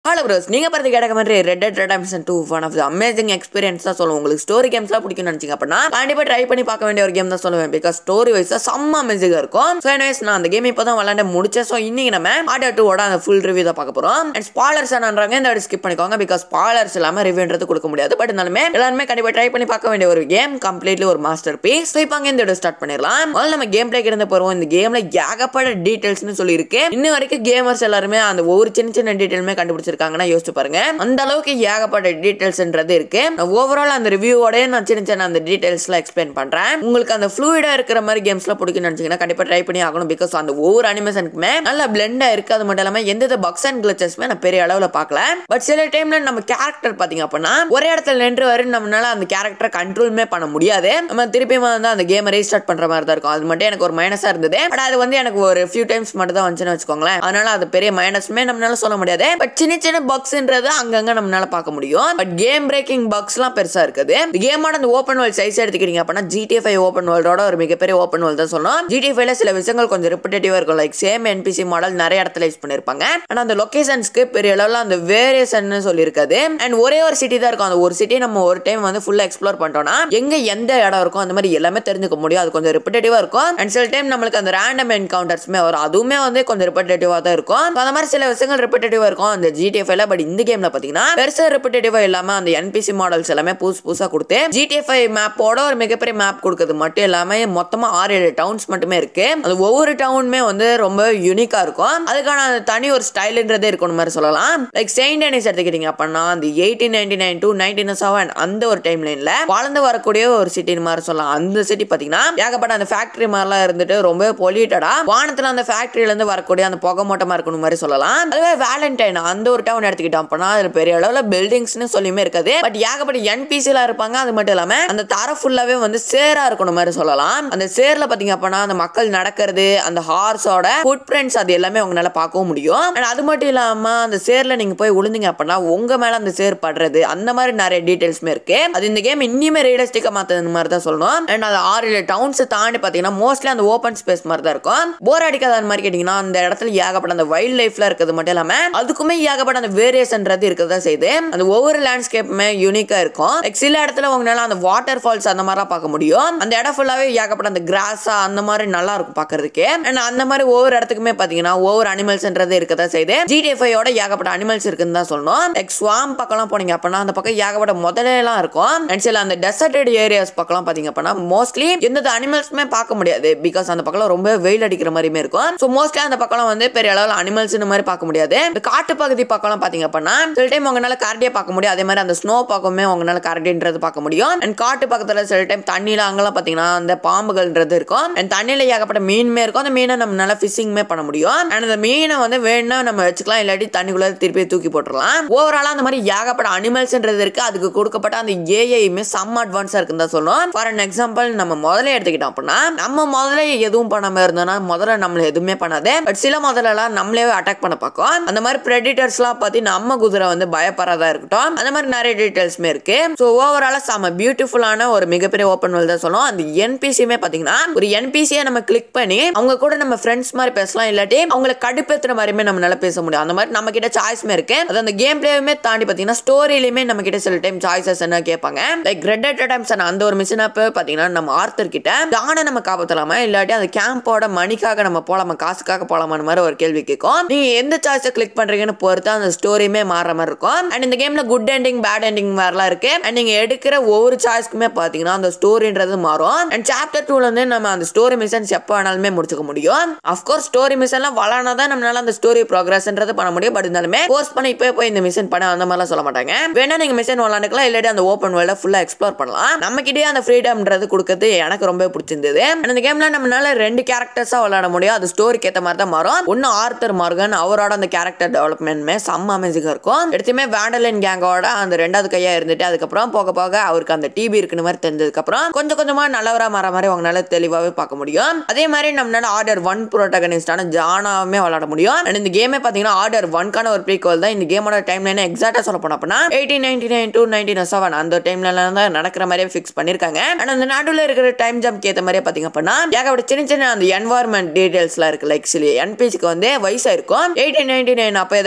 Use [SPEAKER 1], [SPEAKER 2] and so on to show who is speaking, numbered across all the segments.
[SPEAKER 1] hello pros நீங்க பார்த்து கேட்ட மாதிரி Red Dead Redemption two one of the amazing experience தான் சொல்லுவோம் உங்களுக்கு ஸ்டோரி கேம்ஸ்லாம் பிடிக்கும்னு நினைச்சீங்க அப்படின்னா கண்டிப்பா ட்ரை பண்ணி பார்க்க வேண்டிய ஒரு கேம் தான் சொல்லுவேன் பிகாஸ் ஸ்டோரி வைஸா செம்ம அமேசிங்கா இருக்கும் ஸோ anyways நான் அந்த கேம் இப்போ தான் விளாண்டு முடிச்சேன் ஸோ இன்னைக்கு நம்ம ஆர்டர் டூவோட அந்த ஃபுல் ரிவ்யூ தான் பார்க்க போறோம் அண்ட் ஸ்பாலர்ஸ் என்னன்றாங்க இந்த வாட்டி ஸ்கிப் பண்ணிக்கோங்க பிகாஸ் ஸ்பாலர்ஸ் இல்லாம ரிவ்யூன்றது கொடுக்க முடியாது பட் இருந்தாலுமே எல்லாருமே கண்டிப்பா ட்ரை பண்ணி பார்க்க வேண்டிய ஒரு கேம் கம்ப்ளீட்லி ஒரு மாஸ்டர் பீஸ் ஸோ இப்போ அங்கே இந்த ஸ்டார்ட் பண்ணிடலாம் முதல்ல நம்ம கேம் பிளேக்கு இருந்து போறோம் இந்த கேம்ல ஏகப்பட்ட டீடைல்ஸ்னு சொல்லியிருக்கு இன்ன வரைக்கும் கேமர்ஸ் எல்லாருமே அந்த ஒவ்வொரு சின்ன சின்ன டீடைலுமே கண்டுபிடிச்சிருக்காங்கன்னா யோசிச்சு பாருங்க அந்த அளவுக்கு ஏகப்பட்ட டீடைல்ஸ்ன்றது இருக்கு ஓவரால் அந்த ரிவ்யூவோட நான் சின்ன சின்ன அந்த டீடைல்ஸ்லாம் எக்ஸ்பிளைன் பண்றேன் உங்களுக்கு அந்த ஃப்ளூயிடா இருக்கிற மாதிரி கேம்ஸ்லாம் பிடிக்கும்னு நினைச்சீங்கன்னா கண்டிப்பா ட்ரை பண்ணி ஆகணும் பிகாஸ் அந்த ஒவ்வொரு அனிமேஷனுக்குமே நல்ல பிளெண்டா இருக்கு அது மட்டும் இல்லாம எந்த பக்ஸ் அண்ட் கிளச்சஸ்மே நான் பெரிய அளவுல பார்க்கல பட் சில டைம்ல நம்ம கேரக்டர் பாத்தீங்க அப்படின்னா ஒரே இடத்துல நின்று வரும் நம்மளால அந்த கேரக்டரை கண்ட்ரோலுமே பண்ண முடியாது நம்ம திருப்பி வந்து அந்த கேமை ரீஸ்டார்ட் பண்ற மாதிரி தான் இருக்கும் அது மட்டும் எனக்கு ஒரு மைனஸா இருந்தது பட் அது வந்து எனக்கு ஒரு ஃபியூ டைம்ஸ் மட்டும் தான் வந்துச்சுன்னு வச்சுக்கோங்களேன் அதனால அது பெரிய மைனஸ்மே நம்மளால சொல்ல முடியாது பட் சின்ன சின்ன பக்ஸ்ன்றது அங்கங்க நம்மளால பார்க்க முடியும் பட் கேம் பிரேக்கிங் பக்ஸ்லாம் பெருசா இருக்குது கேமோட அந்த ஓப்பன் வேர்ல்ட் சைஸ் எடுத்துக்கிட்டீங்க அப்படின்னா ஜிடிஏ ஃபைவ் ஓப்பன் வேர்ல்டோட ஒரு மிகப்பெரிய ஓப்பன் வேர்ல்ட் தான் சொல்லணும் ஜிடிஏ ஃபைவ்ல சில விஷயங்கள் கொஞ்சம் ரிப்படேட்டிவா இருக்கும் லைக் சேம் என்பிசி மாடல் நிறைய இடத்துல யூஸ் பண்ணிருப்பாங்க ஆனா அந்த லொகேஷன்ஸ்க்கு பெரிய அளவுல அந்த வேரியேஷன் சொல்லியிருக்காது அண்ட் ஒரே ஒரு சிட்டி தான் இருக்கும் அந்த ஒரு சிட்டி நம்ம ஒரு டைம் வந்து ஃபுல்லா எக்ஸ்ப்ளோர் பண்ணிட்டோம்னா எங்க எந்த இடம் இருக்கும் அந்த மாதிரி எல்லாமே தெரிஞ்சுக்க முடியும் அது கொஞ்சம் ரிப்படேட்டிவா இருக்கும் அண்ட் சில டைம் நம்மளுக்கு அந்த ரேண்டம் என்கவுண்டர்ஸ்மே வரும் அதுவுமே வந்து கொஞ்சம் ரிப்படேட்டிவா தான் இருக்கும் So, அந்த மாதிரி சில விஷயங்கள் ரிப்படேட்டிவா இருக்கும் அந்த ஜிடிஎஃப்ல பட் இந்த கேம்ல பாத்தீங்கன்னா பெருசா ரிப்படேட்டிவா இல்லாம அந்த என்பிசி மாடல்ஸ் எல்லாமே புதுசு புதுசா கொடுத்து ஜிடிஎஃப் மேப்போட ஒரு மிகப்பெரிய மேப் கொடுக்குறது மட்டும் இல்லாம மொத்தமா ஆறு ஏழு டவுன்ஸ் மட்டுமே இருக்கு அது ஒவ்வொரு டவுனுமே வந்து ரொம்ப யூனிக்கா இருக்கும் அதுக்கான அந்த தனி ஒரு ஸ்டைல்ன்றதே இருக்கணும் மாதிரி சொல்லலாம் லைக் செயின்ட் டெனிஸ் எடுத்துக்கிட்டீங்க அப்படின்னா அந்த eighteen ninety nine to nineteen seven அந்த ஒரு டைம் லைன்ல வளர்ந்து வரக்கூடிய ஒரு சிட்டி மாதிரி சொல்லலாம் அந்த சிட்டி பாத்தீங்கன்னா ஏகப்பட்ட அந்த ஃபேக்டரி மாதிரிலாம் இருந்துட்டு ரொம்ப பொலியூட்டடா வானத்துல அந்த ஃபேக்டரியில இருந்து வரக்கூடிய அந்த புகை மூட்டமா இருக்கணும் மாதிரி சொல்லலாம் அதுவே வேலண்டைன் அந்த ஒரு டவுன் எடுத்துக்கிட்டோம் அப்படின்னா அதுல பெரிய அளவுல பில்டிங்ஸ்னு சொல்லியுமே இருக்காது பட் ஏகப்பட்ட என்பிசில இருப்பாங்க அது மட்டும் இல்லாம அந்த தர ஃபுல்லாவே வந்து சேரா இருக்கணும் மாதிரி சொல்லலாம் அந்த சேர்ல பாத்தீங்க அப்படின்னா அந்த மக்கள் நடக்கிறது அந்த ஹார்ஸோட ஃபுட் பிரிண்ட்ஸ் அது எல்லாமே உங்களால பார்க்கவும் முடியும் And அது மட்டும் இல்லாம அந்த சேர்ல நீங்க போய் விழுந்தீங்க அப்படின்னா உங்க மேல அந்த சேர் படுறது அந்த மாதிரி நிறைய டீடைல்ஸ்மே இருக்கு அது இந்த கேம் இன்னுமே ரியலிஸ்டிக்கா மாத்தது மாதிரி தான் சொல்லணும் அண்ட் அது ஆறு ஏழு டவுன்ஸ் தாண்டி பாத்தீங்கன்னா மோஸ்ட்லி அந்த ஓப்பன் ஸ்பேஸ் மாதிரி தான் இருக்கும் போர் அடிக்காத அந்த மாதிரி கேட்டீங்கன்னா அந்த இடத்துல ஏகப்பட்ட அந்த வைல்ட் லைஃப்ல இருக்கிறது மட்டும் இல்லாம அதுக்குமே ஏகப்பட்ட அந்த வேரியேஷன்றது இருக்கதா செய்யுது அந்த ஒவ்வொரு லேண்ட்ஸ்கேப்புமே யூனிக்கா இருக்கும் Like சில இடத்துல உங்களால அந்த வாட்டர் ஃபால்ஸ் அந்த மாதிரிலாம் பார்க்க முடியும் அந்த இடம் ஃபுல்லாவே ஏகப்பட்ட அந்த கிராஸா அந்த மாதிரி நல்லா இருக்கும் பாக்குறதுக்கு அண்ட் அந்த மாதிரி ஒவ்வொரு இடத்துக்குமே பாத்தீங்கன்னா ஒவ்வொரு அனிமல்ஸ்ன்றது இருக்கதா செய்யுது ஜிடிஎஃப்ஐயோட ஏகப்பட்ட அனிமல்ஸ் இருக்குன்னு தான் சொல்லணும் லைக் ஸ்வாம் பக்கம்லாம் போனீங்க அப்படின்னா அந்த பக்கம் ஏகப்பட்ட முதலையெல்லாம் இருக்கும் அண்ட் சில அந்த டெசர்டட் ஏரியாஸ் பக்கம்லாம் பாத்தீங்க அப்படின்னா மோஸ்ட்லி எந்த அனிமல்ஸுமே பார்க்க முடியாது பிகாஸ் அந்த பக்கம் ரொம்ப வெயில் அடிக்கிற மாதிரியுமே இருக்கும் ஸோ மோஸ்ட்லி அந்த பக்கம்லாம் வந்து பெரிய அளவில் அனிமல்ஸ் இந்த மாதிரி பார்க்க முடியாது இந்த காட்டு பகுதி பக்கம்லாம் பாத்தீங்க அப்படின்னா சில டைம் உங்களால கரடியை பார்க்க முடியும் அதே மாதிரி அந்த ஸ்னோ பக்கமே உங்களால கரடின்றது பார்க்க முடியும் அண்ட் காட்டு பக்கத்துல சில டைம் தண்ணியில அங்கெல்லாம் பாத்தீங்கன்னா அந்த பாம்புகள்ன்றது இருக்கும் அண்ட் தண்ணியில ஏகப்பட்ட மீனுமே இருக்கும் அந்த மீனை நம்ம நல்லா ஃபிஷிங்மே பண்ண முடியும் அண்ட் அந்த மீனை வந்து வேணும்னா நம்ம வச்சுக்கலாம் இல்லாட்டி தண்ணிக்குள்ள திருப்பி தூக்கி போட்டுடலாம் ஓவராலா அந்த மாதிரி ஏகப்பட்ட அனிமல்ஸ்ன்றது இருக்கு அதுக்கு கொடுக்கப்பட்ட அந்த ஏஐமே செம்ம அட்வான்ஸா இருக்குன்னு தான் சொல்லணும் ஃபார் அன் எக்ஸாம்பிள் நம்ம முதல்ல எடுத்துக்கிட்டோம் அப்படின்னா நம்ம முதல்ல எதுவும் பண்ணாம இருந்தோம்னா முதல்ல நம்மள எதுவுமே பண்ணாது பட் சில முதல்லலாம் நம்மளே அட்டாக் பண்ண பார்க்கும் அந்த மாதிரி பிரெடிட்டர்ஸ்லாம் பத்தி நம்ம குதிரை வந்து பயப்படாதா இருக்கட்டும் அந்த மாதிரி நிறைய டீடைல்ஸ்மே இருக்கு ஸோ ஓவராலா செம்ம பியூட்டிஃபுல்லான ஒரு மிகப்பெரிய ஓப்பன் வேர்ல்ட் தான் சொல்லுவோம் அந்த என்பிசியுமே பாத்தீங்கன்னா ஒரு என்பிசியை நம்ம கிளிக் பண்ணி அவங்க கூட நம்ம ஃப்ரெண்ட்ஸ் மாதிரி பேசலாம் இல்லாட்டி அவங்களை கடுப்பேத்துற மாதிரியுமே நம்மளால பேச முடியும் அந்த மாதிரி நம்ம கிட்ட சாய்ஸ்மே இருக்கு அது அந்த கேம் பிளேயுமே தாண்டி பாத்தீங்கன்னா ஸ்டோரியிலுமே நம்ம கிட்ட சில டைம் சாய்ஸஸ் என்ன கேட்பாங்க லைக் ரெட் அட் டைம்ஸ் அந்த ஒரு மிஷின் அப்ப பாத்தீங்கன்னா நம்ம ஆர்த்தர் கிட்ட தானே நம்ம காப்பாத்தலாமா இல்லாட்டி அந்த கேம்போட மணிக்காக நம்ம போலாமா காசுக்காக போலாமான்னு மாதிரி ஒரு கேள்வி கேட்கும் நீங்க எந்த சாய்ஸை கிளிக் பண்றீங்கன்னு பொறுத்து அந்த ஸ்டோரியுமே மாற மாதிரி இருக்கும் அண்ட் இந்த கேம்ல குட் எண்டிங் பேட் எண்டிங் மாதிரிலாம் இருக்கு அண்ட் நீங்க எடுக்கிற ஒவ்வொரு சாய்ஸ்க்குமே பாத்தீங்கன்னா அந்த ஸ்டோரின்றது மாறும் அண்ட் சாப்டர் டூல இருந்து நம்ம அந்த ஸ்டோரி மிஷன்ஸ் எப்போ வேணாலுமே முடிச்சுக்க முடியும் அஃப்கோர்ஸ் ஸ்டோரி மிஷன்லாம் வளர்னா தான் நம்மளால அந்த ஸ்டோரி ப்ரோக்ரஸ்ன்றது பண்ண முடியும் பட் இருந்தாலுமே கோர்ஸ் பண்ணி இப்போ போய் இந்த மிஷன் பண்ண அந்த மாதிரிலாம் சொல்ல மாட்டாங்க வேணா நீங்க மிஷன் விளாண்டுக்கலாம் இல்லாட்டி அந்த ஓப்பன் வேர்ல்ட ஃபுல்லா எக்ஸ்ப்ளோர் பண்ணலாம் நம்ம கிட்டே அந்த ஃப்ரீடம்ன்றது கொடுக்கறது எனக்கு ரொம்ப பிடிச்சிருந்தது And இந்த கேம்ல நம்மளால ரெண்டு கேரக்டர்ஸா விளையாட முடியும் அது ஸ்டோரிக்கு ஏற்ற மாதிரி தான் மாறும் ஒன்னு ஆர்த்தர் மார்கன் அவரோட அந்த கேரக்டர் டெவலப்மெண்ட்மே செம்ம அமேசிங்கா இருக்கும் எடுத்துமே வேண்டலின் கேங்கோட அந்த ரெண்டாவது கையா இருந்துட்டு அதுக்கப்புறம் போக போக அவருக்கு அந்த டிபி இருக்குன்னு மாதிரி தெரிஞ்சதுக்கு அப்புறம் கொஞ்சம் கொஞ்சமா நல்லவரா மாற மாதிரி அவங்களால தெளிவாவே பார்க்க முடியும் அதே மாதிரி நம்மளால ஆர்டர் ஒன் ப்ரோட்டகனிஸ்டான ஜானாவுமே விளையாட முடியும் And இந்த கேமே பாத்தீங்கன்னா ஆர்டர் ஒன்கான ஒரு ப்ரீக்வல் தான் இந்த கேமோட டைம் லைன் எக்ஸாக்டா சொல்ல போனா அப்படின்னா eighteen ninety nine to nineteen seven அந்த டைம்ல தான் நடக்கிற மாதிரியே ஃபிக்ஸ் பண்ணிருக்காங்க அண்ட் அந்த நடுவில் இருக்கிற டைம் ஜம்ப் ஏற்ற மாதிரியே பாத்தீங்க அப்படின்னா ஏகப்பட்ட சின்ன சின்ன அந்த என்வாயர்மெண்ட் டீடைல்ஸ்லாம் இருக்கு லைக் சில என்பிசிக்கு வந்து வயசா இருக்கும் எயிட்டீன் நைன்டி நைன் அப்போ எதை பில்டிங் கட்ட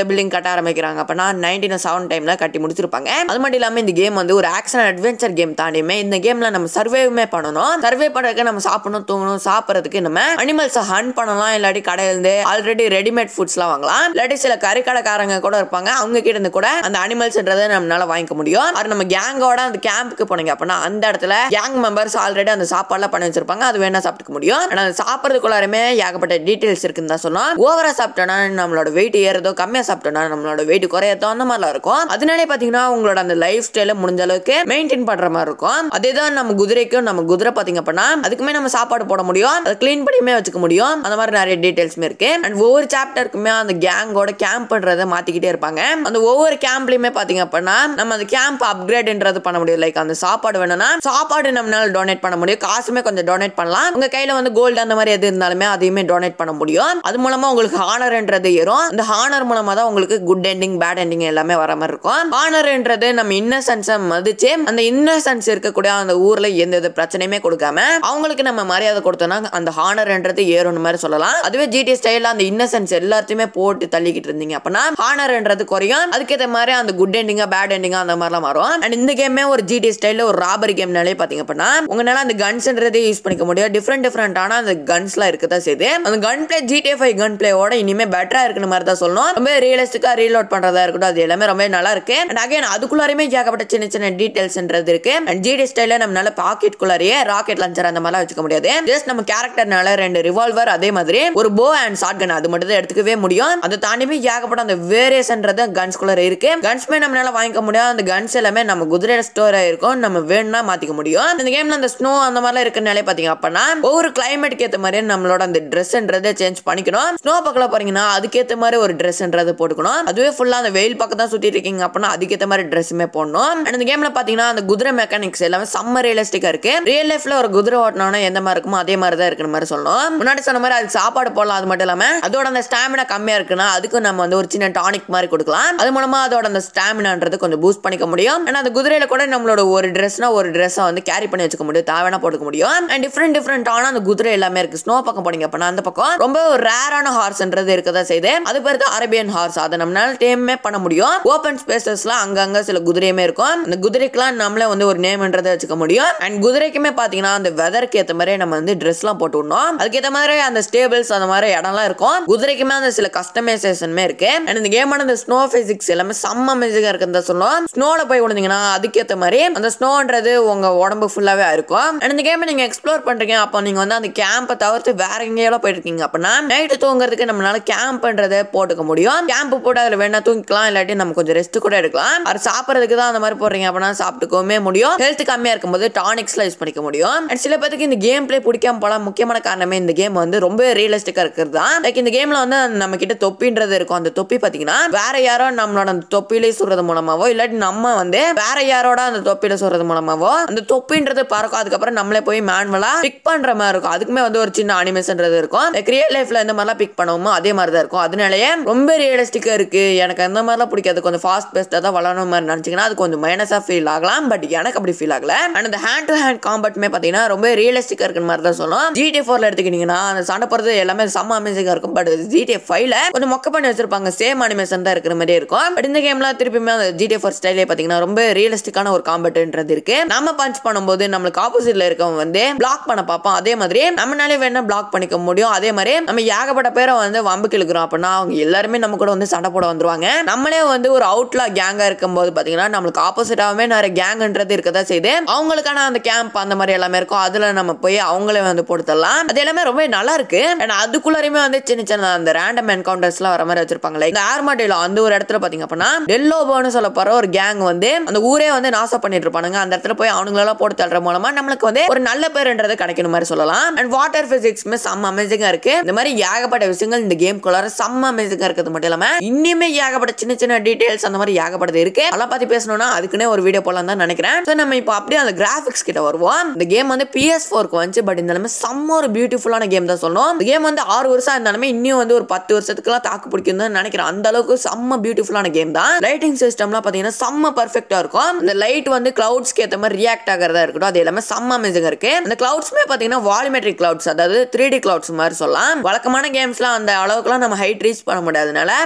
[SPEAKER 1] கட்ட ஆரம்பிக்கிறாங்க அப்படின்னா நைன்டீன் செவன் டைம்ல கட்டி முடிச்சிருப்பாங்க அது மட்டும் இல்லாம இந்த கேம் வந்து ஒரு ஆக்ஷன் அட்வென்ச்சர் கேம் தாண்டியுமே இந்த கேம்ல நம்ம சர்வேவுமே பண்ணணும் சர்வே பண்றதுக்கு நம்ம சாப்பிடணும் தூங்கணும் சாப்பிட்றதுக்கு நம்ம அனிமல்ஸை ஹன் பண்ணலாம் இல்லாட்டி கடையிலிருந்து ஆல்ரெடி ரெடிமேட் ஃபுட்ஸ்லாம் வாங்கலாம் இல்லாட்டி சில கறிக்கடைக்காரங்க கூட இருப்பாங்க அவங்க கிட்ட இருந்து கூட அந்த அனிமல்ஸ்ன்றதை நம்மளால வாங்கிக்க முடியும் அது நம்ம கேங்கோட அந்த கேம்புக்கு போனீங்க அப்படின்னா அந்த இடத்துல கேங் மெம்பர்ஸ் ஆல்ரெடி அந்த சாப்பாடுலாம் பண்ணி வச்சிருப்பாங்க அது வேணா சாப்பிட்டுக்க முடியும் ஆனா அது சாப்பிட்றதுக்குள்ளாருமே ஏகப்பட்ட டீடைல்ஸ் இருக்குன்னு தான் சொன்னோம் ஓவரா சாப்பிட்டோம்னா நம்மளோட வெயிட் ஏறதோ கம்மியா சாப்பிட்டோம்னா நம்மளோட வெயிட் குறையதோ அந்த மாதிரிலாம் இருக்கும் அதனாலே பாத்தீங்கன்னா உங்களோட அந்த லைஃப் ஸ்டைல முடிஞ்ச அளவுக்கு மெயின்டைன் பண்ற மாதிரி இருக்கும் அதே தான் நம்ம குதிரைக்கும் நம்ம குதிரை பாத்தீங்க அப்படின்னா அதுக்குமே நம்ம சாப்பாடு போட முடியும் அதை க்ளீன் பண்ணியுமே வச்சுக்க முடியும் அந்த மாதிரி நிறைய டீடைல்ஸ்மே இருக்கு அண்ட் ஒவ்வொரு சாப்டருக்குமே அந்த கேங்கோட கேம்ப் பண்றதை மாத்திக்கிட்டே இருப்பாங்க அந்த ஒவ்வொரு கேம்ப்லயுமே பாத்தீங்க அப்படின்னா நம்ம அந்த கேம்ப் அப்கிரேட்ன்றது பண்ண முடியும் லைக் அந்த சாப்பாடு வேணும்னா சாப்பாடு நம்மளால டொனேட் பண்ண முடியும் காசுமே கொஞ்சம் டொனேட் பண்ணலாம் உங்க கையில வந்து கோல்டு அந்த மாதிரி எது இருந்தாலுமே அதையுமே டொனேட் பண்ண முடியும் அது மூலமா உங்களுக்கு ஹானர்ன்றது ஏறும் அந்த ஹானர் மூலமா தான் உங்களுக்கு குட் எண்டிங் பேட் எண்டிங் எல்லாமே வர மாதிரி இருக்கும் ஹானர்ன்றது நம்ம இன்னசென்ஸை மதிச்சு அந்த இன்னசென்ஸ் இருக்கக்கூடிய அந்த ஊர்ல எந்த வித பிரச்சனையுமே கொடுக்காம அவங்களுக்கு நம்ம மரியாதை கொடுத்தோம்னா அந்த ஹானர்ன்றது ஏறும் மாதிரி சொல்லலாம் அதுவே ஜிடி ஸ்டைல அந்த இன்னசென்ஸ் எல்லாத்தையுமே போட்டு தள்ளிக்கிட்டு இருந்தீங்க அப்படின்னா ஹானர்ன்றது குறையும் அதுக்கேற்ற மாதிரி அந்த குட் எண்டிங்கா பேட் எண்டிங்கா அந்த மாதிரிலாம் வரும் அண்ட் இந்த கேமே ஒரு ஜிடி ஸ்டைல ஒரு ராபரி கேம்னாலே பாத்தீங்க அப்படின்னா உங்களால அந்த கன்ஸ்ன்றதே யூஸ் பண்ணிக்க முடியும் டிஃப்ரெண்ட் டிஃப்ரெண்டான அந்த கன்ஸ்லாம் இருக்கதான் செய்யுது அந்த கன் பிளே ஜிடி ஃபைவ் கன் பிளேயோட இனிமே பெட்டரா இருக்குன்னு மாதிரி தான் சொல்லணும் ரொம்ப ரியலிஸ்டிக்கா ரீலோட் பண்றதா இருக்கட்டும் அது எல்லாமே ரொம்ப நல்லா இருக்கு அண்ட் அகைன் அதுக்குள்ளாரையுமே ஏகப்பட்ட சின்ன சின்ன டீடைல்ஸ்ன்றது இருக்கு அண்ட் ஜிடி ஸ்டைல நம்மளால பாக்கெட் குள்ளாரியே ராக்கெட் லான்ச்சர் அந்த மாதிரிலாம் வச்சுக்க முடியாது ஜஸ்ட் நம்ம கேரக்டர்னால ரெண்டு ரிவால்வர் அதே மாதிரி ஒரு போ அண்ட் ஷார்ட் கன் அது மட்டும் தான் எடுத்துக்கவே முடியும் அதை தாண்டியுமே ஏகப்பட்ட அந்த வேரியேஷன்றது கன்ஸ் குள்ளார இருக்கு கன்ஸ்மே நம்மளால வாங்கிக்க முடியும் அந்த கன்ஸ் எல்லாமே நம்ம குதிரையில ஸ்டோர் ஆயிருக்கும் நம்ம வேணும்னா மாத்திக்க முடியும் இந்த கேம்ல அந்த ஸ்னோ அந்த மாதிரிலாம் இருக்கனாலே பாத்தீங்க அப்படின்னா ஒவ்வொரு கிளைமேட்டுக்கு ஏத்த மாதிரி நம்மளோட அந்த ட்ரெஸ்ன்றதை சேஞ்ச் பண்ணிக்கணும் ஸ்னோ பக்கத்துல போறீங்கன்னா அதுக்கேத்த மாதிரி ஒரு ட்ரெஸ்ன்றதை போட்டுக்கணும் அதுவே ஃபுல்லா அந்த வெயில் பக்கம் தான் சுத்திட்டு இருக்கீங்க அப்படின்னா அதுக்கேத்த மாதிரி ட்ரெஸ்ஸுமே போடணும் அண்ட் இந்த கேம்ல பாத்தீங்கன்னா அந்த குதிரை மெக்கானிக்ஸ் எல்லாமே செம்ம ரியலிஸ்டிக்கா இருக்கு ரியல் லைஃப்ல ஒரு குதிரை ஓட்டணும்னா எந்த மாதிரி இருக்குமோ அதே மாதிரி தான் இருக்கிற மாதிரி சொல்லணும் முன்னாடி சொன்ன மாதிரி அதுக்கு சாப்பாடு போடலாம் அது மட்டும் இல்லாம அதோட அந்த ஸ்டாமினா கம்மியா இருக்குன்னா அதுக்கும் நம்ம வந்து ஒரு சின்ன டானிக் மாதிரி கொடுக்கலாம் அது மூலமா அதோட அந்த ஸ்டாமினான்றது கொஞ்சம் பூஸ்ட் பண்ணிக்க முடியும் அண்ட் அந்த குதிரையில கூட நம்மளோட ஒரு ட்ரெஸ்னா ஒரு ட்ரெஸ்ஸை வந்து கேரி பண்ணி வச்சுக்க முடியும் தேவையான போட்டுக்க முடியும் அண்ட் டிஃப்ரெண்ட் டிஃப்ரெண்டான அந்த குதிரை எல்லாமே இருக்கு ஸ்னோ பக்கம் போனீங்க அப்படின்னா அந்த பக்கம் ரொம்ப ஒரு ரேரான ஹார்ஸ்ன்றது இருக்கதா செய்யுது அது பேர் தான் அரேபியன் ஹார்ஸ் அதை நம்மளால டேமே பண்ண முடியும் ஓப்பன் ஸ்பேசஸ்ல அங்கங்க சில குதிரையுமே இருக்கும் அந்த குதிரைக்கெல்லாம் நம்மளே வந்து ஒரு நேம்ன்றதை வச்சுக்க முடியும் அண்ட் குதிரைக்குமே பாத்தீங்கன்னா அந்த வெதருக்கு ஏத்த மாதிரி நம்ம வந்து ட்ரெஸ்லாம் போட்டு விடணும் அதுக்கேற்ற மாதிரி அந்த ஸ்டேபிள்ஸ் அந்த மாதிரி இடம்லாம் இருக்கும் குதிரைக்குமே அந்த சில கஸ்டமைசேஷனுமே இருக்கு அண்ட் இந்த கேமான அந்த ஸ்னோ பிசிக்ஸ் எல்லாமே செம்ம அமேசிங்கா இருக்குன்னு தான் சொல்லுவோம் ஸ்னோல போய் விழுந்தீங்கன்னா அதுக்கேற்ற மாதிரி அந்த ஸ்னோன்றது உங்க உடம்பு ஃபுல்லாவே இருக்கும் அண்ட் இந்த கேமை நீங்க எக்ஸ்ப்ளோர் பண்றீங்க அப்போ நீங்க வந்து அந்த கேம்பை தவிர்த்து வேற எங்கேயோ போயிட்டு இருக்கீங்க அப்படின்னா நைட்டு தூங்குறதுக்கு நம்மளால கேம்ப்ன்றதை போட்டுக்க முடியும் கேம்ப் போட்டு அதுல வேணா தூங்கிக்கலாம் இல்லாட்டி நம்ம கொஞ்சம் ரெஸ்ட் கூட எடுக்கலாம் அது சாப்பிட்றதுக்கு தான் அந்த மாதிரி போடுறீங்க அப்படின்னா சாப்பிட்டுக்கவுமே முடியும் ஹெல்த் கம்மியா இருக்கும்போது டானிக்ஸ்லாம் யூஸ் பண்ணிக்க முடியும் அண்ட் சில பேருக்கு இந்த கேம் பிளே பிடிக்காம போலாம் முக்கியமான காரணமே இந்த கேம் வந்து ரொம்ப ரியலிஸ்டிக்கா இருக்கிறது தான் லைக் இந்த கேம்ல வந்து நம்ம கிட்ட தொப்பின்றது இருக்கும் அந்த தொப்பி பாத்தீங்கன்னா வேற யாரோ நம்மளோட அந்த தொப்பிலே சுடுறது மூலமாவோ இல்லாட்டி நம்ம வந்து வேற யாரோட அந்த தொப்பில சுடுறது மூலமாவோ அந்த தொப்பின்றது பறக்கும் அதுக்கப்புறம் நம்மளே போய் மேனுவலா பிக் பண்ற மாதிரி இருக்கும் அதுக்குமே வந்து ஒரு சின்ன அனிமேஷன்றது இருக்கும் லைக் ரியல் லைஃப்ல எந்த மாதிரிலாம் பிக் பண்ணுவோமோ அதே மாதிரி தான் இருக்கும் அதனாலயே ரொம்ப ரியலிஸ்டிக்கா இருக்கு எனக்கு அந்த மாதிரிலாம் பிடிக்காது கொஞ்சம் ஃபாஸ்ட் பேஸ்டா தான் வளரணும் மாதிரி நினைச்சீங்கன்னா அது கொஞ்சம் மைனஸா ஃபீல் ஆகலாம் பட் எனக்கு அப்படி ஃபீல் ஆகல அண்ட் அந்த ஹேண்ட் டு ஹேண்ட் காம்பட்மே பாத்தீங்கன்னா ரொம்ப ரியலிஸ்டிக்கா இருக்கிற மாதிரி தான் சொல்லும் ஜிடி ஃபோர்ல எடுத்துக்கிட்டீங்கன்னா அந்த சண்டை போறது எல்லாமே செம்ம அமேசிங்கா இருக்கும் பட் ஜிடி ஃபைவ்ல கொஞ்சம் மொக்க பண்ணி வச்சிருப்பாங்க சேம் அனிமேஷன் தான் இருக்கிற மாதிரியே இருக்கும் பட் இந்த கேம்ல திருப்பியுமே அந்த ஜிடி ஃபோர் ஸ்டைலே பாத்தீங்கன்னா ரொம்ப ரியலிஸ்டிக்கான ஒரு காம்பட்ன்றது இருக்கு நம்ம பஞ்ச் பண்ணும்போது நம்மளுக்கு ஆப்போசிட்ல இருக்கவங்க வந்து பிளாக் பண்ண பார்ப்போம் அதே மாதிரி நம்மளாலே வேணா பிளாக் பண்ணிக்க முடியும் அதே மாதிரி நம்ம ஏகப்பட்ட பேரை வந்து வம்புக்கு இழுக்கிறோம் அப்படின்னா அவங்க எல்லாருமே நம்ம கூட வந்து சண்டை போட வந்துருவாங்க நம்மளே வந்து ஒரு அவுட்லா கேங்கா இருக்கும்போது பாத்தீங்கன்னா நம்மளுக்கு ஆப்போசிட்டாவே நிறைய கேங்ன்றது இருக்கதா செய்யுது அவங்களுக்கான அந்த கேம்ப் அந்த மாதிரி எல்லாமே இருக்கும் அதுல நம்ம போய் அவங்களே வந்து போட்டுத்தரலாம் அது எல்லாமே ரொம்ப நல்லா இருக்கு அண்ட் அதுக்குள்ளாரையுமே வந்து சின்ன சின்ன அந்த ரேண்டம் என்கவுண்டர்ஸ்லாம் வர மாதிரி வச்சிருப்பாங்களே இந்த ஆர்மாடேல அந்த ஒரு இடத்துல பாத்தீங்க அப்படின்னா டெல்லோபோன்னு சொல்ல போற ஒரு கேங் வந்து அந்த ஊரே வந்து நாசம் பண்ணிட்டு இருப்பானுங்க அந்த இடத்துல போய் அவனுங்களெல்லாம் போட்டு தள்ளுற மூலமா நம்மளுக்கு வந்து ஒரு நல்ல பேருன்றது கிடைக்கணும் மாதிரி சொல்லலாம் அண்ட் வாட்டர் பிசிக்ஸ்மே செம்ம அமேசிங்கா இருக்கு இந்த மாதிரி ஏகப்பட்ட விஷயங்கள் இந்த கேம் குள்ளார செம்ம அமேசிங்கா இருக்கிறது மட்டும் இல்லாம இன்னுமே ஏகப்பட்ட சின்ன சின்ன டீடைல்ஸ் அந்த மாதிரி ஏகப்பட்டது இருக்கு அதெல்லாம் பத்தி பேசணும்னா அதுக்குன்னே ஒரு வீடியோ போலாம் தான் நினைக்கிறேன் ஸோ நம்ம இப்போ அப்படியே அந்த கிராஃபிக்ஸ் கிட்ட வருவோம் இந்த கேம் வந்து பிஎஸ் ஃபோருக்கு வந்துச்சு பட் இந்த செம்ம ஒரு பியூட்டிஃபுல்லான கேம் தான் சொல்லணும் இந்த கேம் வந்து ஆறு வருஷம் இருந்தாலுமே இன்னும் வந்து ஒரு பத்து வருஷத்துக்குலாம் தாக்கு பிடிக்கும் நினைக்கிறேன் அந்த அளவுக்கு செம்ம பியூட்டிஃபுல்லான கேம் தான் லைட்டிங் சிஸ்டம்லாம் பார்த்தீங்கன்னா செம்ம பர்ஃபெக்டா இருக்கும் இந்த லைட் வந்து கிளவுட்ஸ்க்கு ஏற்ற மாதிரி ரியாக்ட் ஆகிறதா இருக்கட்டும் அது எல்லாமே செம்ம அமேசிங்கா இருக்கு அந்த கிளவுட்ஸ்மே பார்த்தீங்கன்னா வால்மெட்ரிக் கிளவுட்ஸ் அதாவது த்ரீ டி கிளவுட்ஸ் மாதிரி சொல்லலாம் வழக்கமான கேம்ஸ்லாம் அந்த அளவுக்குலாம் நம்ம ஹைட் ரீச் பண்ண முடியாதனால டூ டி பில்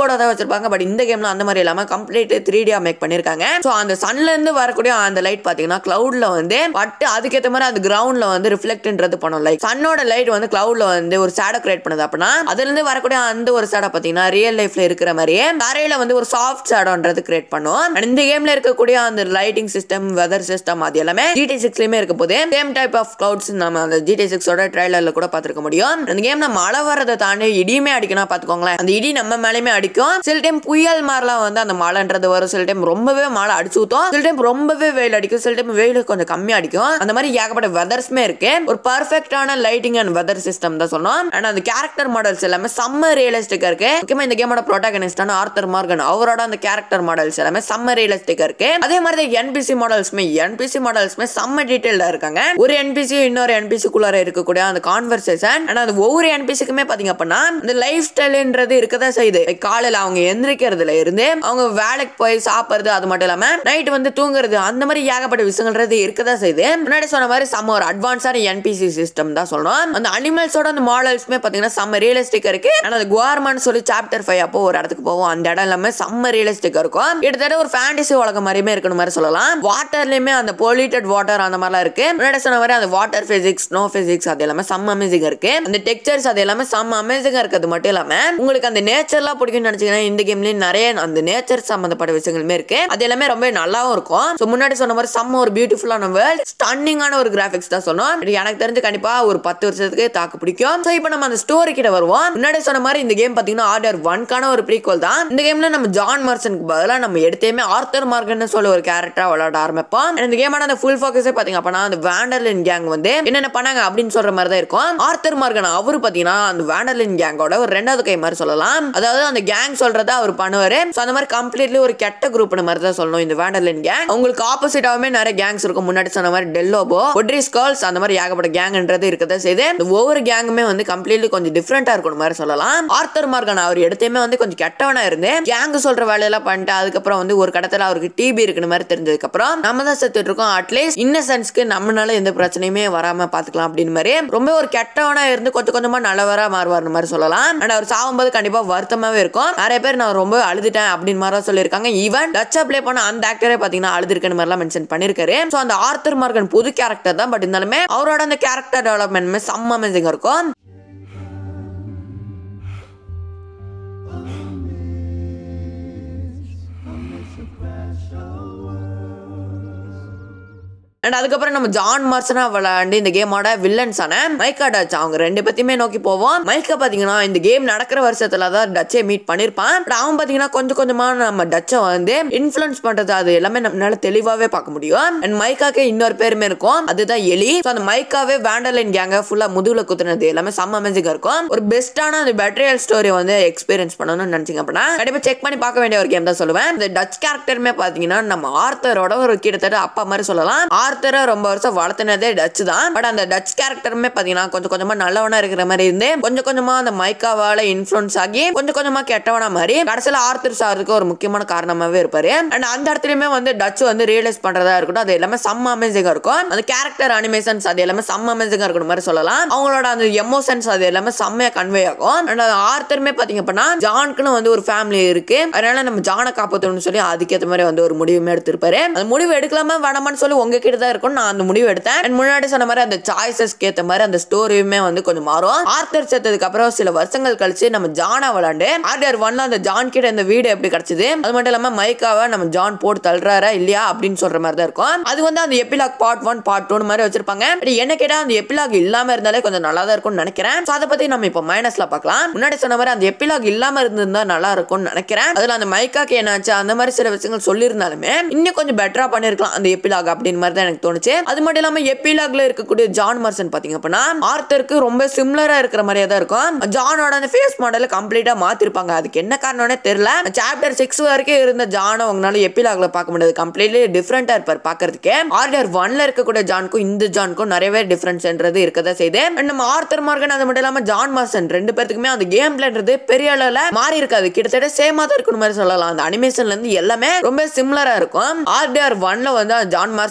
[SPEAKER 1] போர்டா தான் வச்சிருப்பாங்க பட் இந்த கேம்ல அந்த மாதிரி இல்லாம கம்ப்ளீட் த்ரீ டியா மேக் பண்ணிருக்காங்க ஸோ அந்த சன்ல இருந்து வரக்கூடிய அந்த லைட் பாத்தீங்கன்னா கிளவுட்ல வந்து பட்டு அதுக்கேற்ற மாதிரி அந்த கிரவுண்ட்ல வந்து ரிஃப்ளெக்ட்ன்றது பண்ணும் லைக் சன்னோட லைட் வந்து கிளவுட்ல வந்து ஒரு சேடோ கிரியேட் பண்ணுது அப்படின்னா அதுல இருந்து வரக்கூடிய அந்த ஒரு சேடோ பாத்தீங்கன்னா ரியல் லைஃப்ல இருக்கிற மாதிரியே தரையில வந்து ஒரு சாஃப்ட் சேடோன்றது கிரியேட் பண்ணும் And இந்த கேம்ல இருக்கக்கூடிய அந்த லைட்டிங் சிஸ்டம் வெதர் சிஸ்டம் அது எல்லாமே ஜிடி சிக்ஸ்லயுமே இருக்க போது சேம் டைப் ஆஃப் கிளவுட்ஸ் நம்ம அந்த ஜிடி சிக்ஸோட ட்ரைலர்ல கூட பார்த்திருக்க முடியும் அந்த கேம்ல மழை வர்றதை தாண்டி இடியுமே அடிக்கணும் பாத்துக்கோங்களேன் அந்த இடி நம்ம மேலேயுமே அடிக்கும் சில டைம் புயல் மாதிரிலாம் வந்து அந்த மழைன்றது வரும் சில டைம் ரொம்பவே மழை அடிச்சு ஊத்தும் சில டைம் ரொம்பவே வெயில் அடிக்கும் சில டைம் வெயில் கொஞ்சம் கம்மியா அடிக்கும் அந்த மாதிரி ஏகப்பட்ட வெதர்ஸ்மே இருக்கு ஒரு பர்ஃபெக்டான லைட்டிங் அண்ட் வெதர் சிஸ்டம் தான் சொன்னோம் அண்ட் அந்த கேரக்டர் மாடல்ஸ் எல்லாமே செம்ம ரியலிஸ்டிக்கா இருக்கு முக்கியமா இந்த கேமோட ப்ரோட்டாகனிஸ்டான ஆர்த்தர் மார்கன் அவரோட அந்த கேரக்டர் மாடல்ஸ் எல்லாமே செம்ம ரியலிஸ்டிக்கா இருக்கு அதே மாதிரி என்பிசி மாடல்ஸ்மே என்பிசி மாடல்ஸ்மே செம்ம டீடைல்டா இருக்காங்க ஒரு என்பிசி இன்னொரு என்பிசிக்குள்ளார இருக்கக்கூடிய அந்த கான்வர்சேஷன் ஆனா அது ஒவ்வொரு என்பிசிக்குமே பாத்தீங்க அப்படின்னா இந்த லைஃப் ஸ்டைல்ன்றது இருக்கதான் செய்யுது Like காலையில அவங்க எந்திரிக்கிறதுல இருந்து அவங்க வேலைக்கு போய் சாப்பிடுறது அது மட்டும் இல்லாம நைட் வந்து தூங்குறது அந்த மாதிரி ஏகப்பட்ட விஷயங்கள்ன்றது இருக்கதான் செய்யுது முன்னாடி சொன்ன மாதிரி செம்ம ஒரு அட்வான்ஸான என்பிசி சிஸ்டம் தான் சொல்லணும் அந்த அனிமல்ஸோட அந்த மாடல்ஸ்மே பாத்தீங்கன்னா செம்ம ரியலிஸ்டிக்கா இருக்கு ஆனா அது குவார்மான்னு சொல்லி சாப்டர் ஃபைவ் அப்போ ஒரு இடத்துக்கு போவோம் அந்த இடம் எல்லாமே செம்ம ரியலிஸ்டிக்கா இருக்கும் கிட்டத்தட்ட ஒரு ஃபேண்டசி உலகம் மாதிரியுமே இருக்கணும் மாதிரி சொல்லலாம் வாட்டர்லயுமே அந்த பொலியூட்டட் வாட்டர் அந்த மாதிரிலாம் இருக்கு முன்னாடி சொன்ன மாதிரி அந்த வாட்டர் பிசிக்ஸ் ஸ்னோ பிசிக்ஸ் அது எல்லாமே செம்ம அமேசிங்கா இருக்கு அந்த டெக்ஸ்சர்ஸ் அது எல்லாமே செம்ம அமேசிங்கா இருக்கிறது மட்டும் இல்லாம உங்களுக்கு அந்த நேச்சர்லாம் பிடிக்கும்னு நினைச்சீங்கன்னா இந்த கேம்லயும் நிறைய அந்த நேச்சர் சம்பந்தப்பட்ட விஷயங்களுமே இருக்கு அது எல்லாமே ரொம்ப நல்லாவும் இருக்கும் ஸோ முன்னாடி சொன்ன மாதிரி செம்ம ஒரு பியூட்டிஃபுல்லான வேர்ல்ட் ஸ்டன்னிங்கான ஒரு கிராஃபிக்ஸ் தான் சொன்னோம் இது எனக்கு தெரிஞ்சு கண்டிப்பா ஒரு பத்து வருஷத்துக்கு தாக்கு பிடிக்கும் ஸோ இப்போ நம்ம அந்த ஸ்டோரி கிட்ட வருவோம் முன்னாடி சொன்ன மாதிரி இந்த கேம் பாத்தீங்கன்னா ஆர்டர் ஒன்கான ஒரு ப்ரீக்வல் தான் இந்த கேம்ல நம்ம ஜான் மார்சனுக்கு பதிலாக நம்ம எடுத்தையுமே ஆர்த்தர் மார்கன் சொல்லி ஒரு கேரக்டரா விளையாட ஆரம்பிப்போம் And இந்த கேமோட அந்த ஃபுல் ஃபோக்கஸே பாத்தீங்க அப்படின்னா அந்த வேண்டர்லின் கேங் வந்து என்னென்ன பண்ணாங்க அப்படின்னு சொல்ற மாதிரி தான் இருக்கும் ஆர்த்தர் மார்கன் அவரு பாத்தீங்கன்னா அந்த வேண்டர்லின் கேங்கோட ஒரு ரெண்டாவது கை மாதிரி சொல்லலாம் அதாவது அந்த கேங் சொல்றத அவர் பண்ணுவாரு ஸோ அந்த மாதிரி கம்ப்ளீட்லி ஒரு கெட்ட குரூப் மாதிரி தான் சொல்லணும் இந்த வேண்டர்லின் கேங் உங்களுக்கு ஆப்போசிட்டாவுமே நிறைய கேங்ஸ் இருக்கும் முன்னாடி சொன்ன மாதிரி டெல்லோபோ ஒட்ரிஸ் கேர்ள்ஸ் அந்த மாதிரி ஏகப்பட்ட கேங்ன்றது இருக்கதா செய்து இந்த ஒவ்வொரு கேங்குமே வந்து கம்ப்ளீட்லி கொஞ்சம் டிஃப்ரெண்டா இருக்கணும் மாதிரி சொல்லலாம் ஆர்த்தர் மார்கன் அவர் எடுத்தையுமே வந்து கொஞ்சம் கெட்டவனா இருந்து கேங் சொல்ற வேலையெல்லாம் பண்ணிட்டு அதுக்கப்புறம் வந்து ஒரு கடத்துல அவருக்கு டிபி இருக்குன்னு மாதிரி தெரிஞ்சதுக்கு அப்புறம் நம்ம தான் செத்துட்டு இருக்கோம் அட்லீஸ்ட் இன்னசென்ஸ்க்கு நம்மளால எந்த பிரச்சனையுமே வராம பாத்துக்கலாம் அப்படின்னு மாதிரி ரொம்ப ஒரு கெட்டவனா இருந்து கொஞ்சம் கொஞ்சமா நல்லவரா மாறுவார்னு மாதிரி சொல்லலாம் அண்ட் அவர் சாகும்போது கண்டிப்பா வருத்தமாவே இருக்கும் நிறைய பேர் நான் ரொம்ப அழுதுட்டேன் அப்படின்னு மாதிரி சொல்லியிருக்காங்க ஈவன் டச்சா ப்ளே பண்ண அந்த ஆக்டரே பாத்தீங்கன்னா அழுதுருக்குன்னு மாதிரிலாம் மென்ஷன் பண்ணிருக்காரு ஸோ அந்த ஆர்த்தர் மார்கன் புது கேரக்டர் தான் பட் இருந்தாலுமே அவரோட அந்த கேரக்டர் டெவலப்மெண்ட்மே செம்ம அமேசிங்கா இருக்கும் அண்ட் அதுக்கப்புறம் நம்ம ஜான் மார்சனா விளையாண்டு இந்த கேமோட வில்லன்ஸான மைக்கா டச் அவங்க ரெண்டு பத்தியுமே நோக்கி போவோம் மைக்கா பாத்தீங்கன்னா இந்த கேம் நடக்கிற வருஷத்துல தான் டச்சை மீட் பண்ணிருப்பான் பட் அவன் பாத்தீங்கன்னா கொஞ்சம் கொஞ்சமா நம்ம டச்சை வந்து இன்ஃபுளுன்ஸ் பண்றது அது எல்லாமே நம்மளால தெளிவாவே பார்க்க முடியும் அண்ட் மைக்காக்கு இன்னொரு பேருமே இருக்கும் அதுதான் எலி ஸோ அந்த மைக்காவே வேண்டர்லைன் கேங்க ஃபுல்லா முதுகுல குத்துனது எல்லாமே செம்ம அமேசிங்கா இருக்கும் ஒரு பெஸ்டான அந்த பெட்ரியல் ஸ்டோரி வந்து எக்ஸ்பீரியன்ஸ் பண்ணணும்னு நினைச்சீங்க அப்படின்னா கண்டிப்பா செக் பண்ணி பார்க்க வேண்டிய ஒரு கேம் தான் சொல்லுவேன் இந்த டச் கேரக்டருமே பாத்தீங்கன்னா நம்ம ஆர்த்தரோட ஒரு கிட்டத்தட்ட அப்பா மாதிரி சொல்லலாம் ஆர்த்தரை ரொம்ப வருஷம் வளர்த்துனதே டச் தான் பட் அந்த டச் கேரக்டருமே பாத்தீங்கன்னா கொஞ்சம் கொஞ்சமா நல்லவனா இருக்கிற மாதிரி இருந்து கொஞ்சம் கொஞ்சமா அந்த மைக்காவால இன்ஃபுளுன்ஸ் ஆகி கொஞ்சம் கொஞ்சமா கெட்டவனா மாதிரி கடைசியில ஆர்த்தர் சாருக்கு ஒரு முக்கியமான காரணமாவே இருப்பாரு அண்ட் அந்த இடத்துலயுமே வந்து டச் வந்து ரியலைஸ் பண்றதா இருக்கட்டும் அது எல்லாமே செம்ம அமேசிங்கா இருக்கும் அந்த கேரக்டர் அனிமேஷன்ஸ் அது எல்லாமே செம்ம அமேசிங்கா இருக்கணும் மாதிரி சொல்லலாம் அவங்களோட அந்த எமோஷன்ஸ் அது எல்லாமே செம்மையா கன்வே ஆகும் அண்ட் ஆர்த்தருமே பாத்தீங்க அப்படின்னா ஜானுக்குன்னு வந்து ஒரு ஃபேமிலி இருக்கு அதனால நம்ம ஜானை காப்பாற்றணும்னு சொல்லி அதுக்கேற்ற மாதிரி வந்து ஒரு முடிவுமே எடுத்திருப்பாரு அந்த முடிவு எடுக்கலாமா வேணாமான்னு சொல்லி உங்ககிட்ட தான் இருக்கும் நான் அந்த முடிவு எடுத்தேன் And முன்னாடி சொன்ன மாதிரி அந்த சாய்ஸஸ்க்கு ஏற்ற மாதிரி அந்த ஸ்டோரியுமே வந்து கொஞ்சம் மாறும் ஆர்த்தர் செத்ததுக்கு அப்புறம் சில வருஷங்கள் கழிச்சு நம்ம ஜானா விளாண்டு ஆர்டர் ஒன்ல அந்த ஜான் கிட்ட இந்த வீடு எப்படி கிடைச்சது அது மட்டும் இல்லாம மைக்காவை நம்ம ஜான் போட்டு தள்ளுறாரா இல்லையா அப்படின்னு சொல்ற மாதிரி தான் இருக்கும் அது வந்து அந்த epilogue part one part two மாதிரி வச்சிருப்பாங்க பட் என்ன கேட்டா அந்த எபிலாக் இல்லாம இருந்தாலே கொஞ்சம் நல்லா தான் இருக்கும்னு நினைக்கிறேன் So அதை பத்தி நம்ம இப்போ மைனஸ்ல பார்க்கலாம் முன்னாடி சொன்ன மாதிரி அந்த எபிலாக் இல்லாம இருந்திருந்தா நல்லா இருக்கும்னு நினைக்கிறேன் அதுல அந்த மைக்காக்கு என்னாச்சு அந்த மாதிரி சில விஷயங்கள் சொல்லியிருந்தாலுமே இன்னும் கொஞ்சம் பெட்டரா பண்ணிருக்கலாம் அந்த எபிலாக் அப்படின்னு மாதிரி தான் எனக்கு தோணுச்சு அது மட்டும் இல்லாம எபிலாக்ல இருக்கக்கூடிய ஜான் மார்சன் பாத்தீங்க அப்படின்னா ஆர்த்தருக்கு ரொம்ப சிமிலரா இருக்கிற மாதிரியே தான் இருக்கும் ஜானோட அந்த ஃபேஸ் மாடலை கம்ப்ளீட்டா மாத்திருப்பாங்க அதுக்கு என்ன காரணம்னே தெரியல சாப்டர் சிக்ஸ் வரைக்கும் இருந்த ஜானை உங்களால எபிலாக்ல பார்க்க முடியாது கம்ப்ளீட்லி டிஃப்ரெண்டா இருப்பார் பாக்குறதுக்கு ஆர்டர் ஒன்ல இருக்கக்கூடிய ஜானுக்கும் இந்த ஜானுக்கும் நிறையவே டிஃபரன்ஸ்ன்றது இருக்கதான் செய்யுது And நம்ம ஆர்த்தர் மார்கன் அது மட்டும் இல்லாம ஜான் மார்சன் ரெண்டு பேருக்குமே அந்த கேம் பிளேன்றது பெரிய அளவுல மாறி இருக்காது கிட்டத்தட்ட சேமா தான் இருக்கணும் மாதிரி சொல்லலாம் அந்த அனிமேஷன்ல இருந்து எல்லாமே ரொம்ப சிமிலரா இருக்கும் ஆர்டர் ஒன்ல வந்து அந்த ஜான் மார்சனுக்கு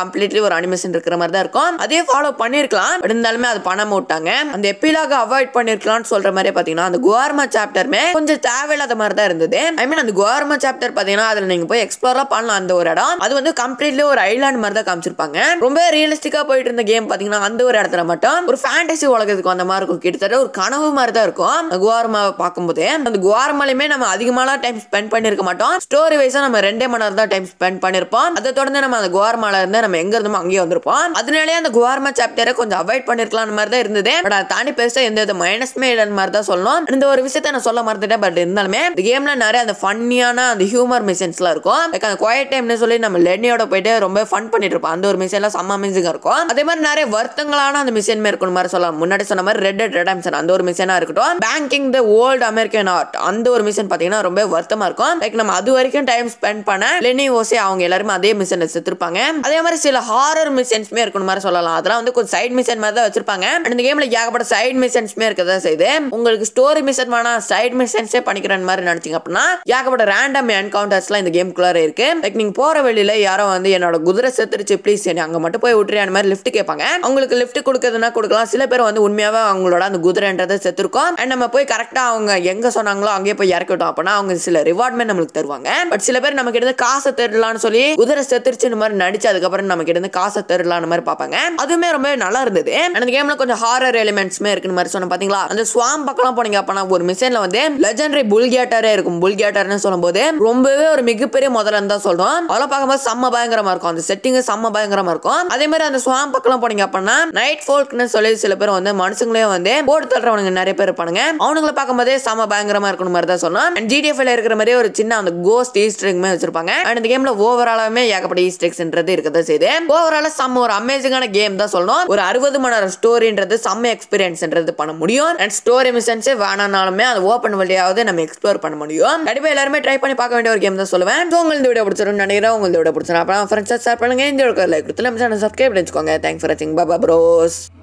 [SPEAKER 1] கம்ப்ளீட்லி ஒரு அனிமேஷன் இருக்கிற மாதிரி தான் இருக்கும் அதே ஃபாலோ பண்ணிருக்கலாம் பட் இருந்தாலுமே அது பண்ண விட்டாங்க அந்த எப்பிலாக அவாய்ட் பண்ணிருக்கலாம்னு சொல்ற மாதிரி பாத்தீங்கன்னா அந்த குவார்மா சாப்டருமே கொஞ்சம் தேவையில்லாத மாதிரி தான் இருந்தது ஐ மீன் அந்த குவார்மா சாப்டர் பாத்தீங்கன்னா அதுல நீங்க போய் எக்ஸ்ப்ளோர்லாம் பண்ணலாம் அந்த ஒரு இடம் அது வந்து கம்ப்ளீட்லி ஒரு ஐலாண்ட் மாதிரி தான் காமிச்சிருப்பாங்க ரொம்ப ரியலிஸ்டிக்கா போயிட்டு இருந்த கேம் பாத்தீங்கன்னா அந்த ஒரு இடத்துல மட்டும் ஒரு ஃபேண்டசி உலகத்துக்கு வந்த மாதிரி இருக்கும் கிட்டத்தட்ட ஒரு கனவு மாதிரி தான் இருக்கும் குவார்மாவை பார்க்கும்போது அந்த குவார்மாலையுமே நம்ம அதிகமான டைம் ஸ்பெண்ட் பண்ணிருக்க மாட்டோம் ஸ்டோரி வைஸா நம்ம ரெண்டே மணி நேரம் தான் டைம் ஸ்பெண்ட் பண்ணிருப்போம் அதை தொடர்ந்து நம்ம அந்த குவார்மால இருந்து நம்ம எங்க இருந்தோமோ அங்கேயே வந்திருப்போம் அதனாலே அந்த குவார்மா சாப்டரை கொஞ்சம் அவாய்ட் பண்ணிருக்கலாம் மாதிரி தான் இருந்தது பட் அதை தாண்டி பெருசா எந்த வித மைனஸ்மே இல்லைன்னு மாதிரி தான் சொல்லணும் இந்த ஒரு விஷயத்த நான் சொல்ல மறந்துட்டேன் பட் இருந்தாலுமே இந்த கேம்ல நிறைய அந்த ஃபன்னியான அந்த ஹியூமர் மிஷன்ஸ்லாம் இருக்கும் லைக் அந்த குவாய்ட் டைம்னு சொல்லி நம்ம லெனியோட போயிட்டு ரொம்ப ஃபன் பண்ணிட்டு இருப்போம் அந்த ஒரு மிஷன்லாம் செம்ம அமேசிங்கா இருக்கும் அதே மாதிரி நிறைய வருத்தங்களான அந்த மிஷன் இருக்கணும் மாதிரி சொல்லலாம் முன்னாடி சொன்ன மாதிரி ரெட் டெட் ரெடம்ஷன் அந்த ஒரு மிஷனா இருக்கட்டும் banking the old American art அந்த ஒரு மிஷன் பாத்தீங்கன்னா ரொம்ப வருத்தமா இருக்கும் லைக் நம்ம அது வரைக்கும் டைம் ஸ்பெண்ட் பண்ண லெனி ஓசே அவங்க எல்லாருமே அதே மிஷன் செத்துருப்பாங்க அதே மாதிரி சில ஹாரர் மிஷன்ஸ்மே இருக்கணும் மாதிரி சொல்லலாம் அதெல்லாம் வந்து கொஞ்சம் சைட் மிஷன் மாதிரி தான் வச்சிருப்பாங்க And இந்த கேம்ல ஏகப்பட்ட சைட் மிஷன்ஸ்மே இருக்கதா செய்யுது உங்களுக்கு ஸ்டோரி மிஷன் வேணாம் சைட் மிஷன்ஸே பண்ணிக்கிறேன் மாதிரி நினைச்சீங்க அப்படின்னா ஏகப்பட்ட ரேண்டம் என்கவுண்டர்ஸ்லாம் இந்த கேம்குள்ளார இருக்கு லைக் நீங்க போற வழியில யாரோ வந்து என்னோட குதிரை செத்துருச்சு ப்ளீஸ் என்னை அங்க மட்டும் போய் விட்டுரு அந்த மாதிரி லிஃப்ட் கேட்பாங்க அவங்களுக்கு லிஃப்ட் கொடுக்கறதுனா கொடுக்கலாம் சில பேர் வந்து உண்மையாவே அவங்களோட அந்த குதிரைன்றதை செத்துருக்கோம் அண்ட் நம்ம போய் கரெக்டா அவங்க எங்க சொன்னாங்களோ அங்கேயே போய் இறக்கி விட்டோம் அப்படின்னா அவங்க சில ரிவார்ட்மே நம்மளுக்கு தருவாங்க பட் சில பேர் நம்ம கிட்ட இருந்து காசை தரலாம்னு சொல்லி குதிரை செத்துருச்சுன்னு மாதிரி நடிச்சு அதுக்கப்புறம் நம்ம கிட்ட இருந்து காசை தரலாம்னு மாதிரி பார்ப்பாங்க அதுவுமே ரொம்ப நல்லா இருந்தது And அந்த கேம்ல கொஞ்சம் ஹாரர் எலிமெண்ட்ஸ்மே இருக்குன்னு மாதிரி சொன்ன பாத்தீங்களா அந்த ஸ்வாம் பக்கம் போனீங்க அப்பனா ஒரு மிஷன்ல வந்து லெஜெண்டரி புல்கேட்டரே இருக்கும் புல்கேட்டர்னு சொல்லும்போது ரொம்பவே ஒரு மிகப்பெரிய முதல்ல தான் சொல்றோம் அதெல்லாம் பார்க்கும்போது செம்ம பயங்கரமா இருக்கும் அந்த செட்டிங் செம்ம பயங்கரமா இருக்கும் அதே மாதிரி அந்த ஸ்வாம் பக்கம் போனீங்க அப்படின்னா நைட் ஃபோல்க்னு சொல்லி சில பேர் வந்து மனுஷங்களே வந்து போட்டு தள்ளுறவனுங்க நிறைய பேர் இருப்பானுங்க அவனுங்களை பார்க்கும்போதே செம்ம பயங்கரமா இருக்கணும் மாதிரி தான் சொன்னோம் அண்ட் ஜிடிஎஃப்ல இருக்கிற மாதிரி ஒரு சின்ன அந்த கோஸ்ட் ஈஸ்டர்மே வச்சிருப்பாங்க அண்ட் இந்த கேம்ல ஓவராலாவே ஏகப்பட்ட ஈஸ்டர்ஸ்ன்றது இருக்கதா செய்யுது ஓவரால செம்ம ஒரு அமேசிங்கான கேம் தான் சொல்லணும் ஒரு அறுபது மணி நேரம் ஸ்டோரின்றது செம்ம எக்ஸ்பீரியன்ஸ்ன்றது பண்ண முடியும் அண்ட் ஸ்டோரி மிஷன்ஸே வேணானாலுமே அது ஓப்பன் வழியாவது நம்ம எக்ஸ்ப்ளோர் பண்ண முடியும் கண்டிப்பா எல்லாருமே ட்ரை பண்ணி பார்க்க வேண்டிய ஒரு கேம் தான் சொல்லுவேன் So, உங்களுக்கு இந்த வீடியோ பிடிச்சிருன்னு நினைக்கிறேன் உங்களுக்கு இந்த வீடியோ பிடிச்சிருந்தா அப்புறம் ஃப்ரெண்ட்ஸ் ஷேர் பண்ணுங்க இந்த வீடியோ லைக் கொடுத்து நம்ம சேனல் சப்ஸ்கிரைப் பண்ணிச்சுக்கோங்க தேங்க்ஸ் ஃபார் வாட்சிங் பாபா ப்ரோஸ்